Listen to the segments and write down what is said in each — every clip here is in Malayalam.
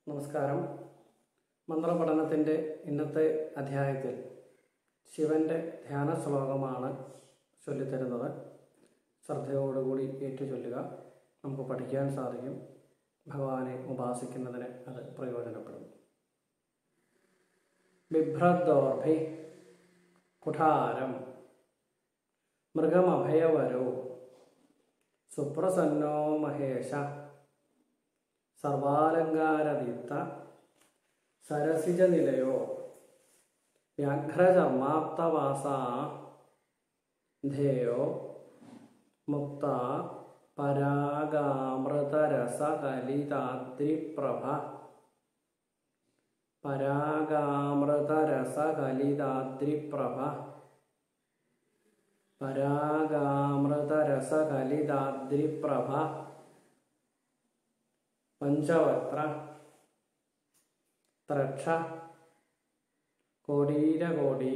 നമസ്കാരം മന്ത്രപഠനത്തിൻ്റെ ഇന്നത്തെ അധ്യായത്തിൽ ശിവന്റെ ധ്യാന ശ്ലോകമാണ് ചൊല്ലിത്തരുന്നത് ശ്രദ്ധയോടുകൂടി ഏറ്റുചൊല്ലുക നമുക്ക് പഠിക്കാൻ സാധിക്കും ഭഗവാനെ ഉപാസിക്കുന്നതിന് അത് പ്രയോജനപ്പെടും ബിഭ്രദോർഭി കുഠാരം മൃഗമഭയവരോ സുപ്രസന്നോ മഹേശ സർവാലങ്കാരദീപ്ത സരസിജ നിലയോ വ്യാഘ്രചർമാപ്തവാസ ധേയോ മുക്ത പരാഗാമൃതരസകലിതാദ്രിപ്രഭ പരാഗാമൃതരസകലിതാദ്രിപ്രഭ പരാഗാമൃതരസകലിതാദ്രിപ്രഭ പഞ്ചവക്ര ത്രക്ഷ കോടീരകോടി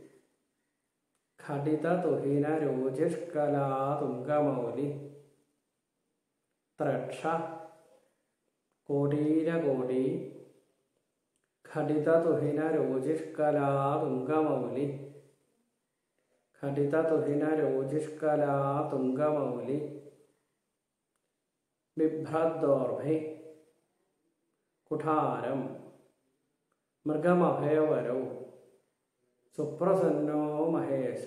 ഘടിതതുഹിന രോജിഷ്കലാതുംഗമൗലി ത്രക്ഷ കോടീരകോടി ഘടിതതുഹിന രോജിഷ്കലാതുംഗമൗലി ഘടിതതുഹിന രോജിഷ്കലാതുംഗമൗലി ബിഭ്രദോർഭി കുഠാരം മൃഗമഭയവരോ സുപ്രസന്നോ മഹേശ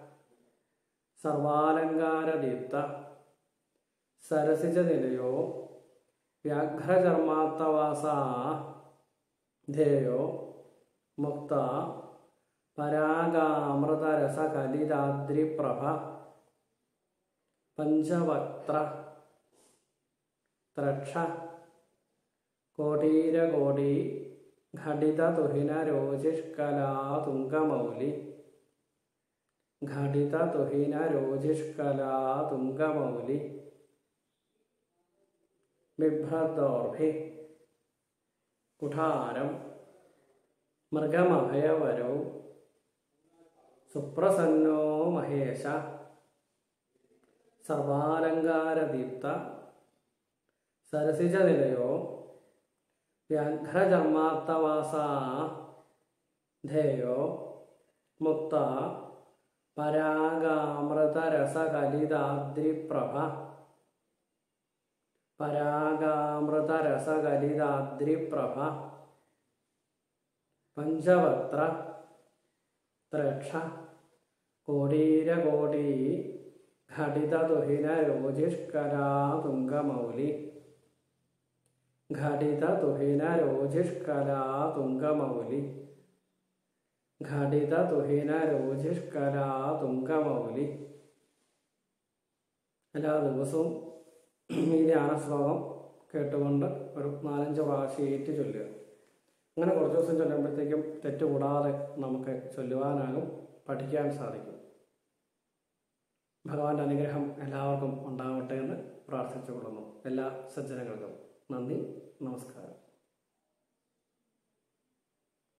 സർവാലങ്കാരദീപ്ത സരസിജ നിലയോ വ്യാഘ്രചർമാത്തവാസ ധേയോ മുക്ത പരാഗാമൃതരസകലിതാദ്രിപ്രഭ പഞ്ചവക്ത്ര ത്രക്ഷ കോടീരകോടി ഘടിതതുഹിന രോജിഷ്കലാതുംഗമൗലി ഘടിതതുഹിന രോജിഷ്കലാതുംഗമൗലി ബിഭ്രദോർഭി കുഠാരം മൃഗമഭയവരോ സുപ്രസന്നോ മഹേശ സർവാലങ്കാരദീപ്ത സരസിജ നിലയോ വ്യാഘ്രചർമാത്തവാസ ധേയോ മുക്ത പരാഗാമൃതരസകലിതാദ്രിപ്രഭ പരാഗാമൃതരസകലിതാദ്രിപ്രഭ പഞ്ചവക്ത്ര ത്രക്ഷ കോടീരകോടി ഘടിതതുഹിന രോജിഷ്കലാതുംഗമൗലി ഘടിതതുഹിന രോജിഷ്കലാതുംഗമൗലി ഘടിതതുഹിന രോജിഷ്കലാതുംഗമൗലി എല്ലാ ദിവസവും ഈ ധ്യാന ശ്ലോകം കേട്ടുകൊണ്ട് ഒരു നാലഞ്ച് പ്രാവശ്യം ഏറ്റു ചൊല്ലുക അങ്ങനെ കുറച്ച് ദിവസം ചൊല്ലുമ്പോഴത്തേക്കും തെറ്റുകൂടാതെ നമുക്ക് ചൊല്ലുവാനാകും പഠിക്കാൻ സാധിക്കും ഭഗവാന്റെ അനുഗ്രഹം എല്ലാവർക്കും ഉണ്ടാവട്ടെ എന്ന് പ്രാർത്ഥിച്ചുകൊള്ളുന്നു എല്ലാ സജ്ജനങ്ങൾക്കും നന്ദി നമസ്കാരം